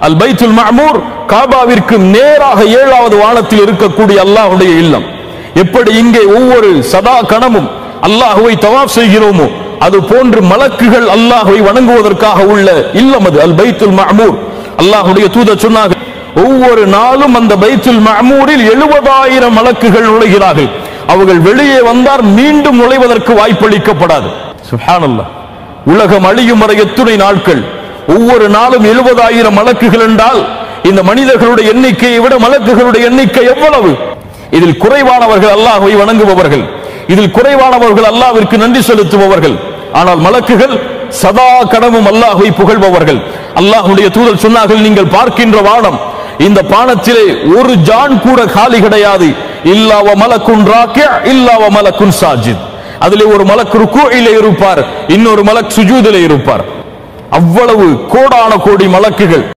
அல் பைத்துல் மஅமூர் காபாவிற்கு நேராக ஏழாவது வானத்தில் இருக்கக்கூடிய அல்லாஹ்வுடைய இல்லம் எப்படி இங்கே ஒவ்வொரு சதா கணமும் அல்லாஹுவை தவாப் செய்கிறோமோ அது போன்று மலக்குகள் அல்லாஹுவை வணங்குவதற்காக உள்ள இல்லம் அது அல் பைத்துல் மஅமூர் அல்லாஹ்வுடைய தூதர் சொன்னார்கள் ஒவ்வொரு நாளும் அந்த பைத்துல் மஅமூரில் எழுபதாயிரம் மலக்குகள் நுழைகிறார்கள் அவர்கள் வெளியே வந்தார் மீண்டும் நுழைவதற்கு வாய்ப்பளிக்கப்படாது சுப்ஹானல்லாஹ் உலகம் அழியும் வரை எத்துணை நாட்கள் ஒவ்வொரு நாளும் எழுபதாயிரம் மலக்குகள் என்றால் இந்த மனிதர்களுடைய எண்ணிக்கையை விட மலக்குகளுடைய எண்ணிக்கை எவ்வளவு இதில் குறைவானவர்கள் அல்லாஹ்வை வணங்குபவர்கள் இதில் குறைவானவர்கள் அல்லாஹ்விற்கு நன்றி செலுத்துபவர்கள் ஆனால் மலக்குகள் சதா கடமும் அல்லாஹ்வை புகழ்பவர்கள் அல்லாஹ்வுடைய தூதர் சொன்னார்கள் நீங்கள் பார்க்கின்ற வானம் இந்த பானத்திலே ஒரு ஜான் கூட காலி கிடையாது இல்லாவ மலக்குன் ராக்கிய இல்லாவ மலக்குன் சாஜித் அதிலே ஒரு மலக்கு ருக்குயிலே இருப்பார் இன்னொரு மலக் சுஜூதிலே இருப்பார் அவ்வளவு கோடான கோடி மலக்குகள்